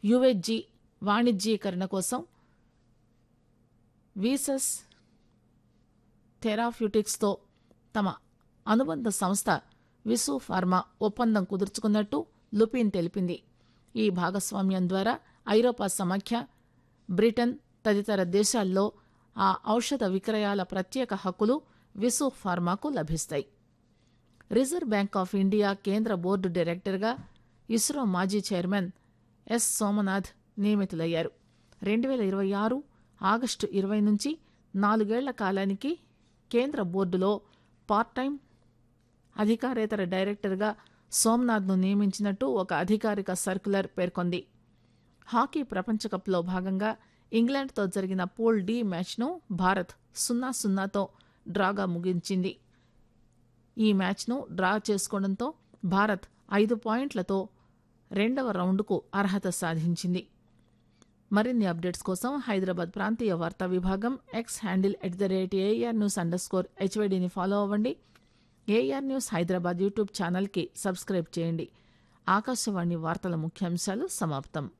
USG వాణిజ్యీకరణ కోసం వీసస్ థెరాప్యూటిక్స్తో తమ అనుబంధ సంస్థ విసు ఫార్మా ఒప్పందం కుదుర్చుకున్నట్టు లుపిన్ తెలిపింది ఈ భాగస్వామ్యం ద్వారా ఐరోపా సమాఖ్య బ్రిటన్ తదితర దేశాల్లో ఆ ఔషధ విక్రయాల ప్రత్యేక హక్కులు విసు ఫార్మాకు లభిస్తాయి రిజర్వ్ బ్యాంక్ ఆఫ్ ఇండియా కేంద్ర బోర్డు డైరెక్టర్గా ఇస్రో మాజీ చైర్మన్ ఎస్ సోమనాథ్ నియమితులయ్యారు రెండు వేల ఇరవై ఆరు ఆగస్టు ఇరవై నుంచి నాలుగేళ్ల కాలానికి కేంద్ర బోర్డులో పార్ట్ టైం అధికారేతర డైరెక్టర్గా సోమనాథ్ను నియమించినట్టు ఒక అధికారిక సర్క్యులర్ పేర్కొంది హాకీ ప్రపంచకప్లో భాగంగా ఇంగ్లాండ్తో జరిగిన పూల్ డి మ్యాచ్ను భారత్ సున్నా సున్నాతో డ్రాగా ముగించింది ఈ మ్యాచ్ను డ్రా చేసుకోవడంతో భారత్ ఐదు పాయింట్లతో రెండవ రౌండ్కు అర్హత సాధించింది మరిన్ని అప్డేట్స్ కోసం హైదరాబాద్ ప్రాంతీయ వార్తా విభాగం X handle at the rate A R news underscore స్కోర్ హెచ్వైడిని ఫాలో అవ్వండి ఏఆర్ న్యూస్ హైదరాబాద్ యూట్యూబ్ ఛానల్కి సబ్స్క్రైబ్ చేయండి ఆకాశవాణి వార్తల ముఖ్యాంశాలు సమాప్తం